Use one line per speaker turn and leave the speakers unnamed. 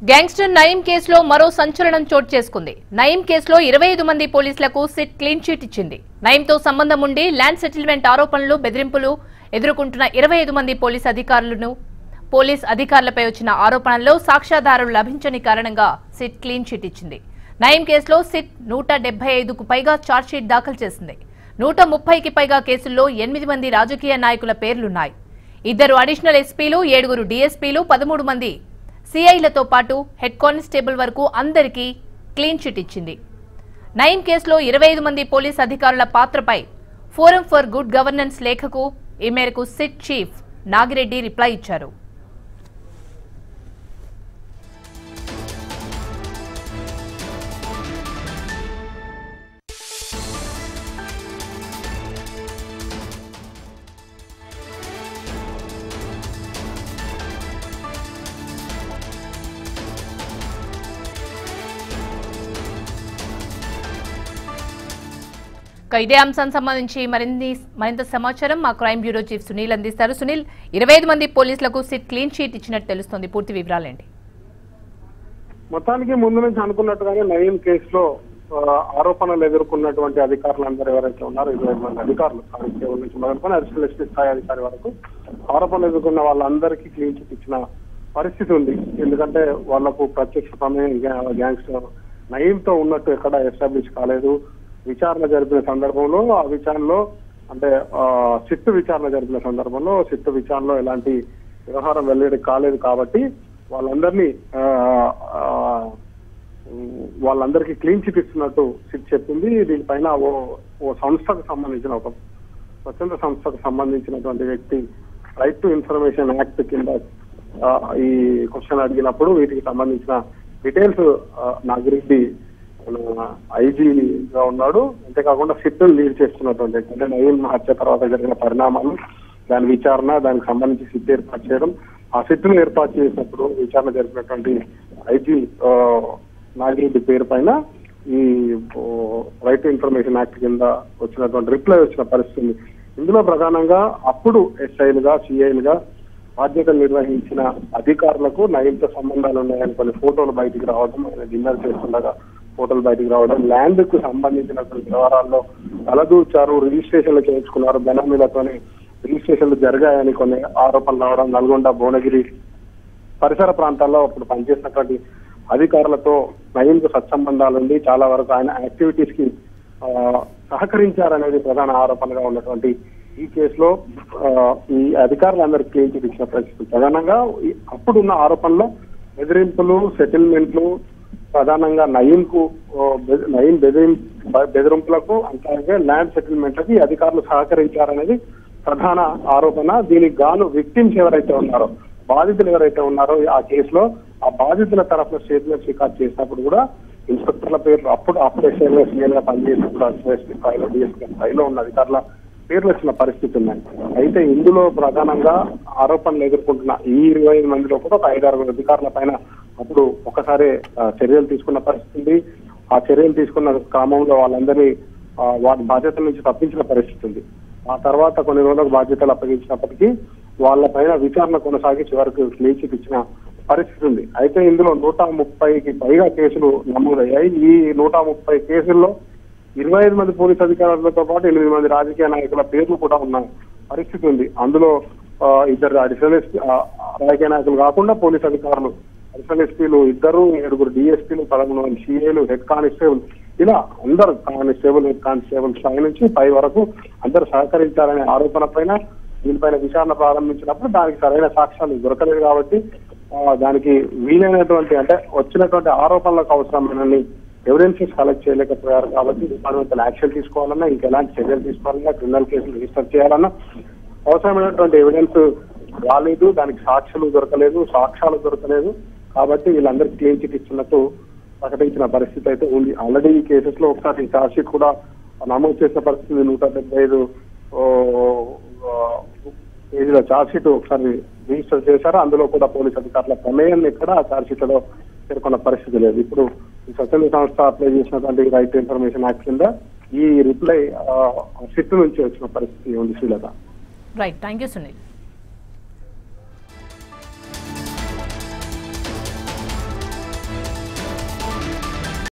Gangster Nayeem కేసులో మరో సంచలనం చోటు చేసుకుంది నయీం కేసులో ఇరవై ఐదు మంది పోలీసులకు సిట్ క్లీన్ చీట్ ఇచ్చింది నయీంతో సంబంధం ఉండి ల్యాండ్ సెటిల్మెంట్ ఆరోపణలు బెదిరింపులు ఎదుర్కొంటున్న ఇరవై ఐదు మంది పోలీస్ అధికారులను పోలీస్ అధికారులపై వచ్చిన ఆరోపణల్లో సాక్ష్యాధారాలు లభించని కారణంగా సిట్ క్లీన్ చీట్ ఇచ్చింది నయీం కేసులో సిట్ నూట డెబ్బై ఐదుకు పైగా ఛార్జ్షీట్ దాఖలు చేసింది నూట ముప్పైకి పైగా కేసుల్లో ఎనిమిది మంది రాజకీయ నాయకుల పేర్లున్నాయి ఇద్దరు అడిషనల్ ఎస్పీలు ఏడుగురు డీఎస్పీలు పదమూడు మంది సిఐలతో పాటు హెడ్ కానిస్టేబుల్ వరకు అందరికీ క్లీన్ చిట్ ఇచ్చింది నయీం కేసులో ఇరవై ఐదు మంది పోలీస్ అధికారుల పాత్రపై ఫోరం ఫర్ గుడ్ గవర్నెన్స్ లేఖకు ఈ మేరకు సిట్ చీఫ్ నాగిరెడ్డి రిప్లై ఇచ్చారు ఇక ఇదే అంశానికి సంబంధించి మరిన్ని మరింత సమాచారం మా క్రైమ్ బ్యూరో చీఫ్ సునీల్ అందిస్తారు సునీల్ ఇరవై ఐదు మంది పోలీసులకు సిట్ క్లీన్ షీట్ ఇచ్చినట్టు తెలుస్తోంది పూర్తి వివరాలేంటి
మొత్తానికి ముందు నుంచి అనుకున్నట్టుగానే నయీం కేసులో ఆ, ఆరోపణలు ఎదుర్కొన్నటువంటి అధికారులు అందరూ ఎవరైతే ఉన్నారో ఇరవై ఐదు మంది అధికారులు కానిస్టేబుల్ నుంచి మొదలుకొని అడిషనల్ ఎస్పీ స్థాయి అధికారి వరకు ఆరోపణలు ఎదుర్కొన్న వాళ్ళందరికీ క్లీన్ చిట్ ఇచ్చిన పరిస్థితి ఉంది ఎందుకంటే వాళ్లకు ప్రత్యక్ష ప్రమేయం గ్యా- గ్యాంగ్స్టర్ నయీంతో ఉన్నట్టు ఎక్కడ ఎస్టాబ్లిష్ కాలేదు విచారణ జరిపిన సందర్భంలో ఆ విచారణలో అంటే ఆ, సిట్టు విచారణ జరిపిన సందర్భంలో సిట్టు విచారణలో ఎలాంటి వ్యవహారం వెల్లడి కాలేదు కాబట్టి వాళ్ళందరినీ ఆ, ఆ, ఉమ్, వాళ్ళందరికీ క్లీన్ చిట్ ఇస్తున్నట్టు సిట్ చెప్పింది దీనిపైన ఓ ఓ సంస్థకు సంబంధించిన ఒక స్వతంత్ర సంస్థకు సంబంధించినటువంటి వ్యక్తి రైట్ టు ఇన్ఫర్మేషన్ యాక్ట్ కింద ఆ, ఈ క్వశ్చన్ అడిగినప్పుడు వీటికి సంబంధించిన డీటెయిల్స్ నాగిరెడ్డి ఐజీగా ఉన్నాడు అంతేకాకుండా సిట్ లీడ్ చేస్తున్నటువంటి వ్యక్తి. అంటే నవీన్ హత్య తర్వాత జరిగిన పరిణామాలు దాని విచారణ దానికి సంబంధించి సిట్ ఏర్పాటు చేయడం ఆ సిట్ ను ఏర్పాటు చేసినప్పుడు విచారణ జరిపినటువంటి ఐజీ నాగిరెడ్డి పేరు పైన ఈ రైట్ టు ఇన్ఫర్మేషన్ యాక్ట్ కింద వచ్చినటువంటి రిప్లై వచ్చిన పరిస్థితి ఉంది. ఇందులో ప్రధానంగా అప్పుడు ఎస్ఐలుగా సిఐలుగా బాధ్యతలు నిర్వహించిన అధికారులకు నయంతో సంబంధాలు ఉన్నాయని కొన్ని ఫోటోలు బయటికి రావడం ఆయన డిన్నర్ చేస్తుండగా ఫోటోలు బయటికి రావడం ల్యాండ్ కు సంబంధించినటువంటి వ్యవహారాల్లో తలదూచారు రిజిస్ట్రేషన్లు చేయించుకున్నారు బెనామీలతోని రిజిస్ట్రేషన్లు జరిగాయని కొన్ని ఆరోపణలు రావడం నల్గొండ భువనగిరి పరిసర ప్రాంతాల్లో అప్పుడు పనిచేసినటువంటి అధికారులతో నయీంకు సత్సంబంధాలు ఉండి చాలా వరకు ఆయన యాక్టివిటీస్ కి ఆ, సహకరించారనేది ప్రధాన ఆరోపణగా ఉన్నటువంటి ఈ కేసులో ఆ, ఈ అధికారులందరికీ క్లీన్ చిట్ ఇచ్చిన పరిస్థితి ప్రధానంగా ఈ- అప్పుడున్న ఆరోపణలో బెదిరింపులు సెటిల్మెంట్లు ప్రధానంగా నయీంకు ఓ, బె- నయీం బెదిరిం బ- బెదిరింపులకు అలాగే ల్యాండ్ సెటిల్మెంట్లకి ఈ అధికారులు సహకరించారనేది ప్రధాన ఆరోపణ దీనికి గాను విక్టిమ్స్ ఎవరైతే ఉన్నారో బాధితులు ఎవరైతే ఉన్నారో ఆ కేసులో ఆ బాధితుల తరఫున స్టేట్మెంట్ రికార్డ్ చేసినప్పుడు కూడా ఇన్స్పెక్టర్ల పేర్లు అప్పుడు అప్పుడు ఎస్ఐలో సీనియర్ గా పనిచేసినప్పుడు ఎస్పీ స్థాయిలో డిఎస్పీ స్థాయిలో ఉన్న అధికారుల పేర్లు వచ్చిన పరిస్థితి ఉన్నాయి అయితే ఇందులో ప్రధానంగా ఆరోపణలు ఎదుర్కొంటున్న ఈ ఇరవై ఐదు మందిలో కూడా ఒక ఐదారు అధికారుల పైన అప్పుడు ఒకసారి ఆ, చర్యలు తీసుకున్న పరిస్థితి ఉంది ఆ చర్యలు తీసుకున్న క్రమంలో వాళ్ళందరినీ ఆ, వారి బాధ్యతల నుంచి తప్పించిన పరిస్థితి ఉంది ఆ తర్వాత కొన్ని రోజులకు బాధ్యతలు అప్పగించినప్పటికీ వాళ్ళ పైన విచారణ కొనసాగి చివరికి క్లీన్ చిట్ ఇచ్చిన పరిస్థితి ఉంది అయితే ఇందులో నూట ముప్పైకి పైగా కేసులు నమోదయ్యాయి ఈ నూట ముప్పై కేసుల్లో ఇరవై ఐదు మంది పోలీస్ అధికారులతో పాటు ఎనిమిది మంది రాజకీయ నాయకుల పేర్లు కూడా ఉన్న పరిస్థితి ఉంది అందులో ఆ, ఇద్దరు అడిషనల్ ఎస్పీ ఆ, రాజకీయ నాయకులు కాకుండా పోలీస్ అధికారులు అడిషనల్ ఎస్పీలు ఇద్దరు ఏడుగురు డిఎస్పీలు పదమూడు మంది సిఏలు హెడ్ కానిస్టేబుల్ ఇలా అందరు కానిస్టేబుల్ హెడ్ కానిస్టేబుల్ స్థాయి నుంచి పై వరకు అందరూ సహకరించాలనే ఆరోపణ పైన దీనిపైన విచారణ ప్రారంభించినప్పుడు దానికి సరైన సాక్ష్యాలు దొరకలేదు కాబట్టి ఆ, దానికి వీలైనటువంటి అంటే వచ్చినటువంటి ఆరోపణలకు అవసరమైన ఎవిడెన్సెస్ కలెక్ట్ చేయలేకపోయారు కాబట్టి డిపార్ట్మెంటల్ యాక్షన్ తీసుకోవాలన్నా ఇంకెలాంటి చర్యలు తీసుకోవాలన్నా క్రిమినల్ కేసులు రిజిస్టర్ చేయాలన్నా అవసరమైనటువంటి ఎవిడెన్స్ రాలేదు దానికి సాక్ష్యాలు దొరకలేదు సాక్ష్యాలు దొరకలేదు కాబట్టి వీళ్ళందరికీ క్లీన్ చిట్ ఇస్తున్నట్టు ప్రకటించిన పరిస్థితి అయితే ఉంది ఆల్రెడీ ఈ కేసెస్ లో ఒకసారి ఛార్జ్ షీట్ కూడా నమోదు చేసిన పరిస్థితి నూట డెబ్బై ఐదు ఓ, ఓ, పేజీల ఛార్జ్ షీట్ ఒకసారి రిజిస్టర్ చేశారు అందులో కూడా పోలీస్ అధికారుల ప్రమేయం ఇక్కడ ఆ ఛార్జ్ షీట్ లో పేర్కొన్న పరిస్థితి లేదు ఇప్పుడు ఈ స్వచ్ఛంద సంస్థ అప్లై చేసినటువంటి రైట్ టు ఇన్ఫర్మేషన్ యాక్ట్ కింద ఈ రిప్లై సిట్ నుంచి వచ్చిన పరిస్థితి ఉంది Srilatha
right thank you Sunil